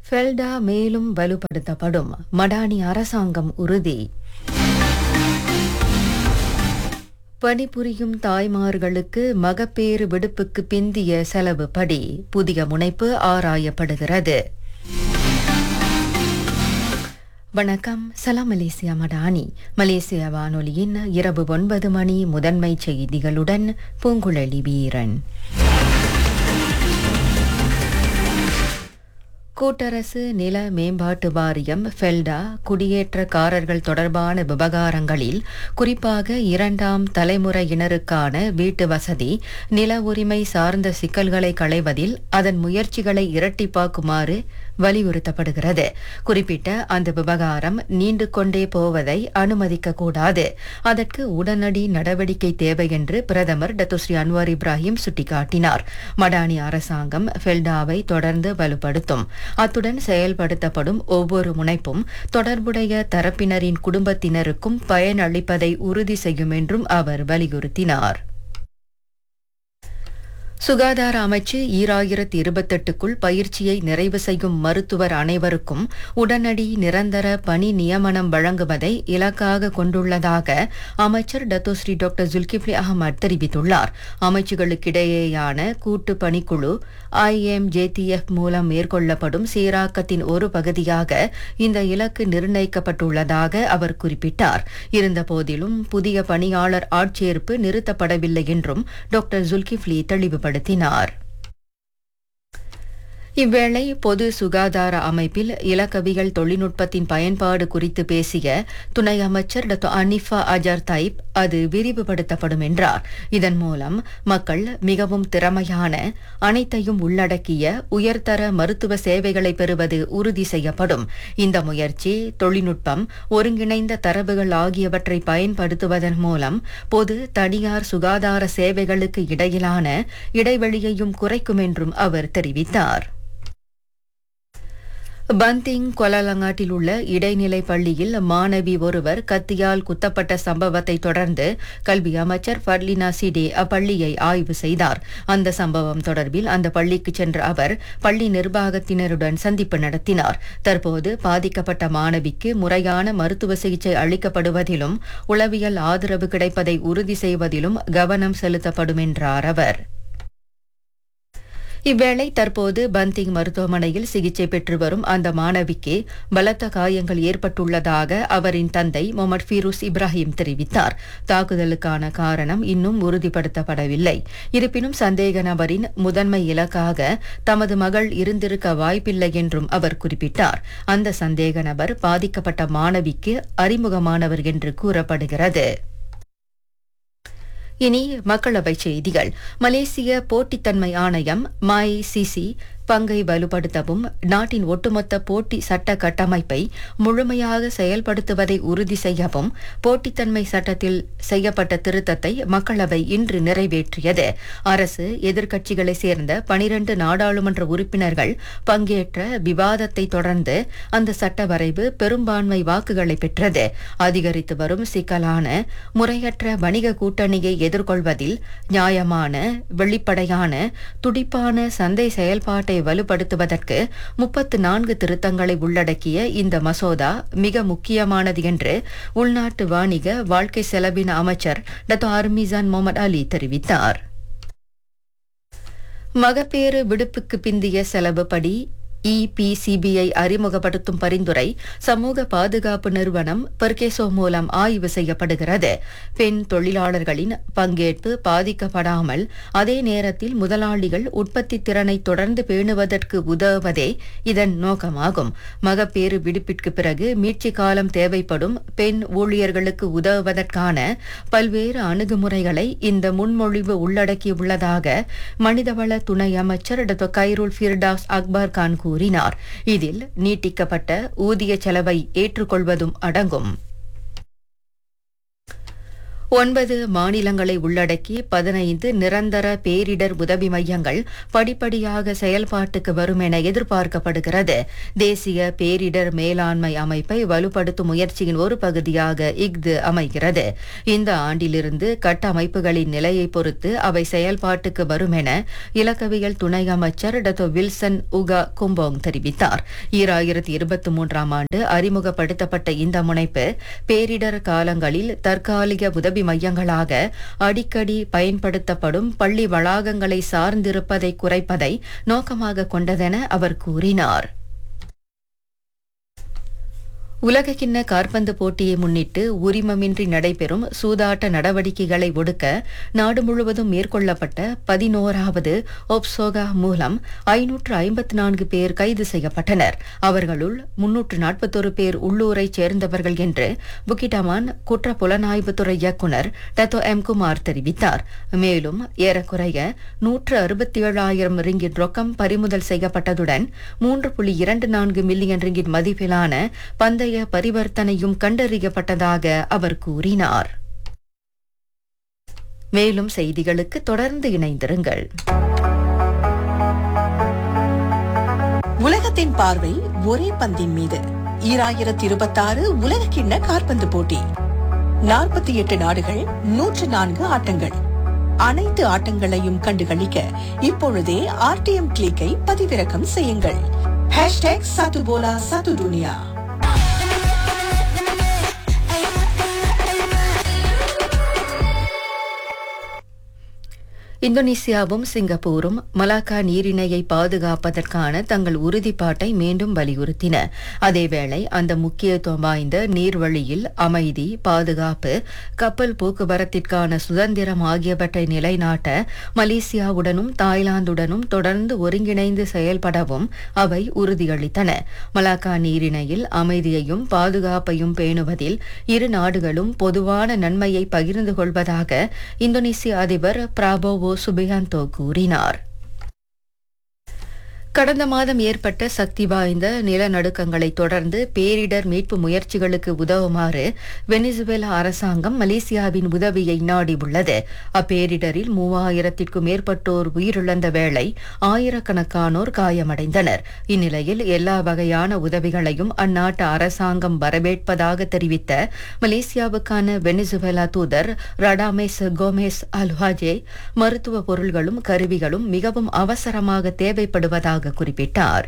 FELDA மேலும் வலுப்படுத்தப்படும் மடானி அரசாங்கம் உறுதி பணிபுரியும் தாய்மார்களுக்கு மகப்பேறு விடுப்புக்கு பிந்திய செலவு படி புதிய முனைப்பு ஆராயப்படுகிறது வணக்கம் சலாம் மலேசியா மடானி மலேசிய வானொலியின் இரவு ஒன்பது மணி முதன்மை செய்திகளுடன் பூங்குழலி வீரன் கூட்டரசு நில மேம்பாட்டு வாரியம் ஃபெல்டா குடியேற்றக்காரர்கள் தொடர்பான விவகாரங்களில் குறிப்பாக இரண்டாம் தலைமுறையினருக்கான வீட்டு வசதி நில உரிமை சார்ந்த சிக்கல்களை களைவதில் அதன் முயற்சிகளை இரட்டிப்பாக்குமாறு வலியுறுத்தப்படுகிறது குறிப்பிட்ட அந்த விவகாரம் நீண்டு கொண்டே போவதை அனுமதிக்க கூடாது அதற்கு உடனடி நடவடிக்கை தேவை என்று பிரதமர் டத்துஸ்ரீ அன்வார் இப்ராஹிம் சுட்டிக்காட்டினார் மடானி அரசாங்கம் ஃபெல்டாவை தொடர்ந்து வலுப்படுத்தும் அத்துடன் செயல்படுத்தப்படும் ஒவ்வொரு முனைப்பும் தொடர்புடைய தரப்பினரின் குடும்பத்தினருக்கும் பயனளிப்பதை உறுதி செய்யும் என்றும் அவர் வலியுறுத்தினார் சுகாதார அமைச்சு ஈராயிரத்தி இருபத்தெட்டுக்குள் பயிற்சியை நிறைவு செய்யும் மருத்துவர் அனைவருக்கும் உடனடி நிரந்தர பணி நியமனம் வழங்குவதை இலக்காக கொண்டுள்ளதாக அமைச்சர் டத்தோஸ்ரீ டாக்டர் ஜுல்கிப்லி அகமது தெரிவித்துள்ளார் அமைச்சுகளுக்கிடையேயான கூட்டு பணிக்குழு ஐஎம்ஜேடிஎஃப் மூலம் மேற்கொள்ளப்படும் சீராக்கத்தின் ஒரு பகுதியாக இந்த இலக்கு நிர்ணயிக்கப்பட்டுள்ளதாக அவர் குறிப்பிட்டார் இருந்தபோதிலும் புதிய பணியாளர் ஆட்சேர்ப்பு நிறுத்தப்படவில்லை என்றும் டாக்டர் ஜுல்கிப்லி தெளிவுபடுத்தினார் படுத்தினார் இவ்வேளை பொது சுகாதார அமைப்பில் இலக்கவிகள் தொழில்நுட்பத்தின் பயன்பாடு குறித்து பேசிய துணை அமைச்சர் டாக்டர் அனிஃபா அஜர் தைப் அது விரிவுபடுத்தப்படும் என்றார் இதன் மூலம் மக்கள் மிகவும் திறமையான அனைத்தையும் உள்ளடக்கிய உயர்தர மருத்துவ சேவைகளை பெறுவது உறுதி செய்யப்படும் இந்த முயற்சி தொழில்நுட்பம் ஒருங்கிணைந்த தரவுகள் ஆகியவற்றை பயன்படுத்துவதன் மூலம் பொது தனியார் சுகாதார சேவைகளுக்கு இடையிலான இடைவெளியையும் குறைக்கும் என்றும் அவர் தெரிவித்தார் பந்திங் கொலலங்காட்டில் உள்ள இடைநிலை பள்ளியில் மாணவி ஒருவர் கத்தியால் குத்தப்பட்ட சம்பவத்தை தொடர்ந்து கல்வி அமைச்சர் ஃபர்லினா சிடே அப்பள்ளியை ஆய்வு செய்தார் அந்த சம்பவம் தொடர்பில் அந்த பள்ளிக்கு சென்ற அவர் பள்ளி நிர்வாகத்தினருடன் சந்திப்பு நடத்தினார் தற்போது பாதிக்கப்பட்ட மாணவிக்கு முறையான மருத்துவ சிகிச்சை அளிக்கப்படுவதிலும் உளவியல் ஆதரவு கிடைப்பதை உறுதி செய்வதிலும் கவனம் செலுத்தப்படும் என்றார் அவர் இவ்வேளை தற்போது பந்திங் மருத்துவமனையில் சிகிச்சை பெற்று வரும் அந்த மாணவிக்கு பலத்த காயங்கள் ஏற்பட்டுள்ளதாக அவரின் தந்தை முகமது ஃபீரூஸ் இப்ராஹிம் தெரிவித்தார் தாக்குதலுக்கான காரணம் இன்னும் உறுதிப்படுத்தப்படவில்லை இருப்பினும் சந்தேக நபரின் முதன்மை இலக்காக தமது மகள் இருந்திருக்க வாய்ப்பில்லை என்றும் அவர் குறிப்பிட்டார் அந்த சந்தேக நபர் பாதிக்கப்பட்ட மாணவிக்கு அறிமுகமானவர் என்று கூறப்படுகிறது இனி மக்களவை செய்திகள் மலேசிய போட்டித்தன்மை ஆணையம் சிசி பங்கை வலுப்படுத்தவும் நாட்டின் ஒட்டுமொத்த போட்டி சட்ட கட்டமைப்பை முழுமையாக செயல்படுத்துவதை உறுதி செய்யவும் போட்டித்தன்மை சட்டத்தில் செய்யப்பட்ட திருத்தத்தை மக்களவை இன்று நிறைவேற்றியது அரசு எதிர்க்கட்சிகளை சேர்ந்த பனிரண்டு நாடாளுமன்ற உறுப்பினர்கள் பங்கேற்ற விவாதத்தை தொடர்ந்து அந்த சட்ட வரைவு பெரும்பான்மை வாக்குகளை பெற்றது அதிகரித்து வரும் சிக்கலான முறையற்ற வணிக கூட்டணியை எதிர்கொள்வதில் நியாயமான வெளிப்படையான துடிப்பான சந்தை செயல்பாட்டை வலுப்படுத்துவதற்கு முப்பத்து நான்கு திருத்தங்களை உள்ளடக்கிய இந்த மசோதா மிக முக்கியமானது என்று உள்நாட்டு வாணிக வாழ்க்கை செலவின அமைச்சர் டத்தோ அர்மிசான் முகமது அலி தெரிவித்தார் மகப்பேறு விடுப்புக்கு பிந்திய செலவு படி இபிசிபிஐ அறிமுகப்படுத்தும் பரிந்துரை சமூக பாதுகாப்பு நிறுவனம் பெர்கேசோ மூலம் ஆய்வு செய்யப்படுகிறது பெண் தொழிலாளர்களின் பங்கேற்பு பாதிக்கப்படாமல் அதே நேரத்தில் முதலாளிகள் உற்பத்தி திறனை தொடர்ந்து பேணுவதற்கு உதவுவதே இதன் நோக்கமாகும் மகப்பேறு விடுப்பிற்கு பிறகு மீட்சி காலம் தேவைப்படும் பெண் ஊழியர்களுக்கு உதவுவதற்கான பல்வேறு அணுகுமுறைகளை இந்த முன்மொழிவு உள்ளடக்கியுள்ளதாக மனிதவள துணை அமைச்சர் doctor Khairul Firdaus Akbar Khan கூறினார் இதில் நீட்டிக்கப்பட்ட ஊதிய செலவை ஏற்றுக்கொள்வதும் அடங்கும் ஒன்பது மாநிலங்களை உள்ளடக்கி பதினைந்து நிரந்தர பேரிடர் உதவி மையங்கள் படிப்படியாக செயல்பாட்டுக்கு வரும் என எதிர்பார்க்கப்படுகிறது தேசிய பேரிடர் மேலாண்மை அமைப்பை வலுப்படுத்தும் முயற்சியின் ஒரு பகுதியாக இஃது அமைகிறது இந்த ஆண்டிலிருந்து கட்டமைப்புகளின் நிலையை பொறுத்து அவை செயல்பாட்டுக்கு வரும் என இலக்கவியல் துணை அமைச்சர் டத்தோ வில்சன் உகா கும்போங் தெரிவித்தார் ஈராயிரத்தி இருபத்தி மூன்றாம் ஆண்டு அறிமுகப்படுத்தப்பட்ட இந்த முனைப்பு பேரிடர் காலங்களில் தற்காலிக உதவி மையங்களாக அடிக்கடி பயன்படுத்தப்படும் பள்ளி வளாகங்களை சார்ந்திருப்பதை குறைப்பதை நோக்கமாக கொண்டதென அவர் கூறினார் உலகக்கிண்ண காற்பந்து போட்டியை முன்னிட்டு உரிமமின்றி நடைபெறும் சூதாட்ட நடவடிக்கைகளை ஒடுக்க நாடு முழுவதும் மேற்கொள்ளப்பட்ட பதினோராவது ஒப்சோகா மூலம் ஐநூற்று ஐம்பத்தி நான்கு பேர் கைது செய்யப்பட்டனர் அவர்களுள் முன்னூற்று நாற்பத்தொரு பேர் உள்ளூரைச் சேர்ந்தவர்கள் என்று புக்கிடமான் குற்ற புலனாய்வுத்துறை இயக்குநர் டத்தோ எம் குமார் தெரிவித்தார் மேலும் ஏறக்குறைய நூற்று அறுபத்தி ஏழாயிரம் ரிங்கிட் ரொக்கம் பறிமுதல் செய்யப்பட்டதுடன் மூன்று புள்ளி இரண்டு நான்கு மில்லியன் ரிங்கிட் மதிப்பிலான பந்தய பரிவர்த்தனையும் கண்டறியப்பட்டதாக அவர் கூறினார் மேலும் செய்திகளுக்கு தொடர்ந்து இணைந்திருங்கள் உலகத்தின் பார்வை ஒரே பந்தின் மீது ஈராயிரத்தி இருபத்தாறு உலக கிண்ண காற்பந்து போட்டி நாற்பத்தி எட்டு நாடுகள் நூற்று நான்கு ஆட்டங்கள் அனைத்து ஆட்டங்களையும் கண்டுகளிக்க இப்பொழுதே ஆர்டிஎம் கிளிக்கை பதிவிறக்கம் செய்யுங்கள் ஹேஷ்டேக் சத்து போலா சத்து துனியா இந்தோனேசியாவும் சிங்கப்பூரும் மலாக்கா நீரிணையை பாதுகாப்பதற்கான தங்கள் உறுதிப்பாட்டை மீண்டும் வலியுறுத்தின அதேவேளை அந்த முக்கியத்துவம் வாய்ந்த நீர்வழியில் அமைதி பாதுகாப்பு கப்பல் போக்குவரத்திற்கான சுதந்திரம் ஆகியவற்றை நிலைநாட்ட மலேசியாவுடனும் தாய்லாந்துடனும் தொடர்ந்து ஒருங்கிணைந்து செயல்படவும் அவை உறுதியளித்தன மலாக்கா நீரிணையில் அமைதியையும் பாதுகாப்பையும் பேணுவதில் இரு நாடுகளும் பொதுவான நன்மையை பகிர்ந்து கொள்வதாக இந்தோனேசிய அதிபர் பிராபோவோ சுபியாந்தோ கூறினார் கடந்த மாதம் ஏற்பட்ட சக்தி வாய்ந்த நிலநடுக்கங்களை தொடர்ந்து பேரிடர் மீட்பு முயற்சிகளுக்கு உதவுமாறு வெனிசுவேலா அரசாங்கம் மலேசியாவின் உதவியை நாடியுள்ளது அப்பேரிடரில் மூவாயிரத்திற்கும் மேற்பட்டோர் உயிரிழந்த வேளை ஆயிரக்கணக்கானோர் காயமடைந்தனர் இந்நிலையில் எல்லா வகையான உதவிகளையும் அந்நாட்டு அரசாங்கம் வரவேற்பதாக தெரிவித்த மலேசியாவுக்கான வெனிசுவேலா தூதர் ரடாமேஸ் கோமேஸ் அல்வாஜே மருத்துவ பொருள்களும் கருவிகளும் மிகவும் அவசரமாக தேவைப்படுவதாக குறிப்பிட்டார்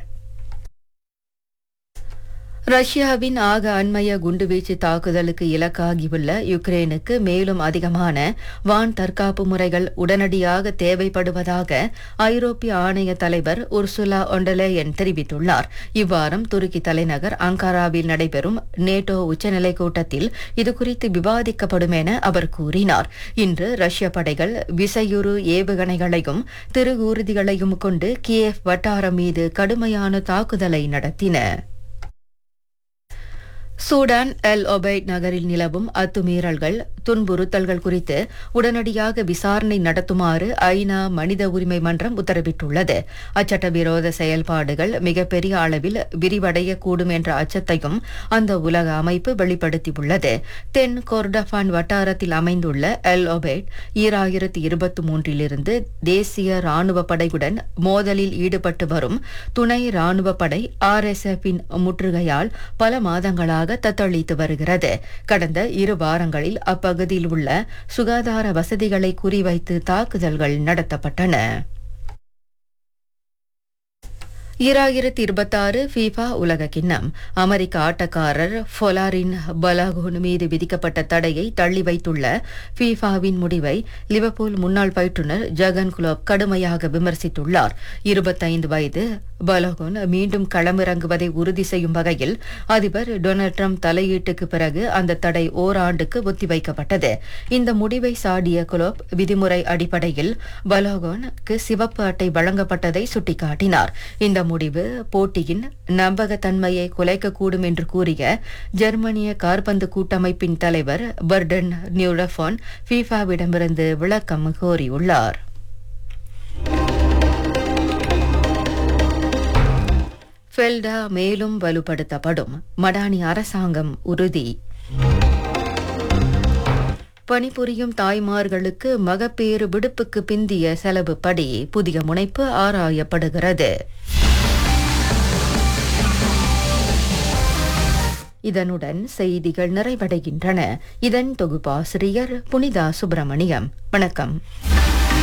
ரஷ்யாவின் ஆக அண்மைய குண்டுவீச்சு தாக்குதலுக்கு இலக்காகியுள்ள யுக்ரேனுக்கு மேலும் அதிகமான வான் தற்காப்பு முறைகள் உடனடியாக தேவைப்படுவதாக ஐரோப்பிய ஆணைய தலைவர் உர்சுலா ஒண்டலேயன் தெரிவித்துள்ளார் இவ்வாரம் துருக்கி தலைநகர் அங்காராவில் நடைபெறும் நேட்டோ உச்சநிலை கூட்டத்தில் இதுகுறித்து விவாதிக்கப்படும் என அவர் கூறினார் இன்று ரஷ்ய படைகள் விசையுறு ஏவுகணைகளையும் திருகூர்திகளையும் கொண்டு கியேவ் வட்டாரம் மீது கடுமையான தாக்குதலை நடத்தின சூடான் எல் ஒபைட் நகரில் நிலவும் அத்துமீறல்கள் துன்புறுத்தல்கள் குறித்து உடனடியாக விசாரணை நடத்துமாறு ஐநா மனித உரிமை மன்றம் உத்தரவிட்டுள்ளது அச்சட்டவிரோத செயல்பாடுகள் மிகப்பெரிய அளவில் விரிவடையக்கூடும் என்ற அச்சத்தையும் அந்த உலக அமைப்பு வெளிப்படுத்தியுள்ளது தென் கொர்டஃபான் வட்டாரத்தில் அமைந்துள்ள எல் ஒபைட் ஈராயிரத்தி இருபத்தி மூன்றிலிருந்து தேசிய ராணுவ படையுடன் மோதலில் ஈடுபட்டு வரும் துணை ராணுவ படை ஆர்எஸ்எஃப்பின் முற்றுகையால் பல மாதங்களாக தத்தளித்து வருகிறது கடந்த இரு வாரங்களில் அப்பகுதியில் உள்ள சுகாதார வசதிகளை குறிவைத்து தாக்குதல்கள் நடத்தப்பட்டன ஈராயிரத்தி இருபத்தாறு ஃபீஃபா உலக கிண்ணம் அமெரிக்க ஆட்டக்காரர் ஃபொலாரின் பலாகோன் மீது விதிக்கப்பட்ட தடையை தள்ளி வைத்துள்ள ஃபீஃபாவின் முடிவை லிவர்பூல் முன்னாள் பயிற்றுநர் ஜகன் குலோப் கடுமையாக விமர்சித்துள்ளார் இருபத்தைந்து வயது பலகோன் மீண்டும் களமிறங்குவதை உறுதி செய்யும் வகையில் அதிபர் டொனால்ட் ட்ரம்ப் தலையீட்டுக்கு பிறகு அந்த தடை ஓராண்டுக்கு ஒத்திவைக்கப்பட்டது இந்த முடிவை சாடிய குலோப் விதிமுறை அடிப்படையில் பலோகோனுக்கு சிவப்பு அட்டை வழங்கப்பட்டதை சுட்டிக்காட்டினார் இந்த முடிவு போட்டியின் நம்பகத்தன்மையை குலைக்கக்கூடும் என்று கூறிய ஜெர்மனிய கார்பந்து கூட்டமைப்பின் தலைவர் பர்டன் நியூரஃபான் ஃபீஃபாவிடமிருந்து விளக்கம் கோரியுள்ளார் ஃபெல்டா மேலும் வலுப்படுத்தப்படும் மடானி அரசாங்கம் உறுதி பணிபுரியும் தாய்மார்களுக்கு மகப்பேறு விடுப்புக்கு பிந்திய செலவு படி புதிய முனைப்பு ஆராயப்படுகிறது இதனுடன் செய்திகள் நிறைவடைகின்றன இதன் தொகுப்பாசிரியர் புனிதா சுப்பிரமணியம் வணக்கம்